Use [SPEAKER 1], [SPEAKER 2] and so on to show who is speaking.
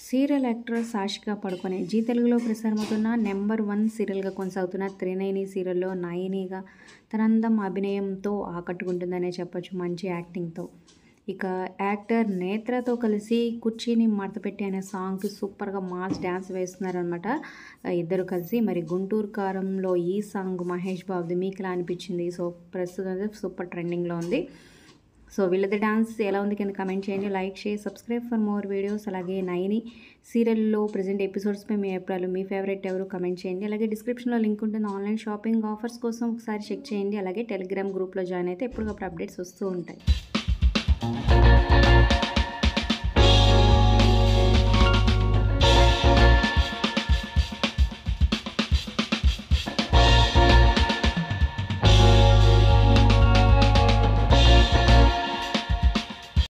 [SPEAKER 1] serial actress Ashika Padukone Zee తెలుగులో ప్రసారమవుతున్న number one సీరియల్గా కొనసాగుతున్న త్రినయని సీరియల్లో నాయినిగా తన అందం అభినయంతో ఆకట్టుకుంటుందనే చెప్పొచ్చు మంచి యాక్టింగ్తో ఇక యాక్టర్ నేత్రతో కలిసి కుర్చీని మడతపెట్టి అనే సాంగ్కి సూపర్గా మాస్ డ్యాన్స్ వేస్తున్నారనమాట ఇద్దరు కలిసి మరి గుంటూరు కారంలో ఈ సాంగ్ మహేష్ బాబుది మీకు ఎలా అనిపించింది సో ప్రస్తుతం అయితే సూపర్ ట్రెండింగ్లో ఉంది సో వీళ్ళది డాన్స్ ఎలా ఉంది కింద కమెంట్ చేయండి like share subscribe for more videos అలాగే నైని సీరియల్లో ప్రజెంట్ ఎపిసోడ్స్పై మీ అభిప్రాయాలు మీ ఫేవరెట్ ఎవరు కమెంట్ చేయండి అలాగే డిస్క్రిప్షన్లో లింక్ ఉంటుంది ఆన్లైన్ షాపింగ్ ఆఫర్స్ కోసం ఒకసారి చెక్ చేయండి అలాగే టెలిగ్రామ్ గ్రూప్లో జాయిన్ అయితే ఎప్పటికప్పుడు అప్డేట్స్ వస్తూ ఉంటాయి